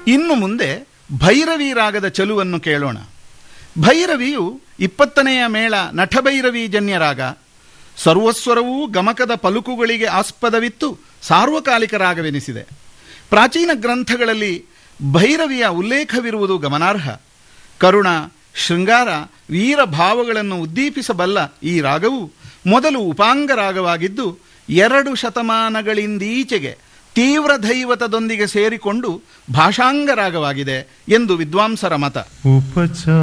ಇನ್ನು ಮುಂದೆ ಭೈರವಿ ರಾಗದ ಚಲುವನ್ನು ಕೇಳೋಣ ಭೈರವಿಯು ಇಪ್ಪತ್ತನೆಯ ಮೇಳ ನಟಭೈರವಿ ಜನ್ಯ ರಾಗ ಸರ್ವಸ್ವರವೂ ಗಮಕದ ಪಲುಕುಗಳಿಗೆ ಆಸ್ಪದವಿತ್ತು ಸಾರ್ವಕಾಲಿಕ ರಾಗವೆನಿಸಿದೆ ಪ್ರಾಚೀನ ಗ್ರಂಥಗಳಲ್ಲಿ ಭೈರವಿಯ ಉಲ್ಲೇಖವಿರುವುದು ಗಮನಾರ್ಹ ಕರುಣ ಶೃಂಗಾರ ವೀರ ಭಾವಗಳನ್ನು ಉದ್ದೀಪಿಸಬಲ್ಲ ಈ ರಾಗವು ಮೊದಲು ಉಪಾಂಗ ರಾಗವಾಗಿದ್ದು ಎರಡು ಶತಮಾನಗಳಿಂದೀಚೆಗೆ ತೀವ್ರ ದೈವತದೊಂದಿಗೆ ಸೇರಿಕೊಂಡು ಭಾಷಾಂಗ ರಾಗವಾಗಿದೆ ಎಂದು ವಿದ್ವಾಂಸರ ಮತ ಉಪಚಾರ